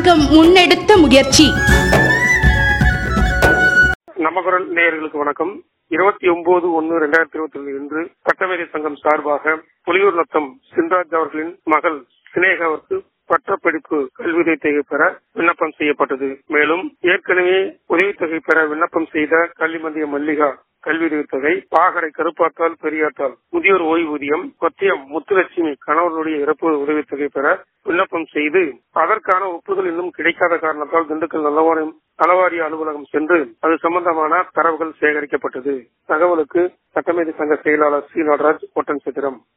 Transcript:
சங்கம் முன்னெடுத்த முயற்சி நம்ம குரல் நேயர்களுக்கு வணக்கம் இருபத்தி ஒன்பது ஒன்னு ரெண்டாயிரத்தி இருபத்தி ரெண்டு இன்று சட்டமேதை சங்கம் சார்பாக புலியூர் நத்தம் சின்ராஜ் அவர்களின் மகள் சினேகாவிற்கு பட்டப்படிப்பு கல்வியுதவித்தொகை பெற விண்ணப்பம் செய்யப்பட்டது மேலும் ஏற்கனவே உதவித்தொகை பெற விண்ணப்பம் செய்த கல்விமந்திய மல்லிகா கல்வி உதவித்தொகை பாகரை கருப்பாத்தால் பெரியாத்தால் முதியோர் ஓய்வூதியம் கொத்தியம் முத்துலட்சுமி கணவர்களுடைய இறப்பு உதவித்தொகை பெற விண்ணப்பம் செய்து அதற்கான ஒப்புதல் இன்னும் கிடைக்காத காரணத்தால் திண்டுக்கல் நலவாரியம் நலவாரிய அலுவலகம் சென்று அது சம்பந்தமான தரவுகள் சேகரிக்கப்பட்டது தகவலுக்கு சட்டமேதை சங்க செயலாளர் சி நடராஜ் ஒட்டன் சித்திரம்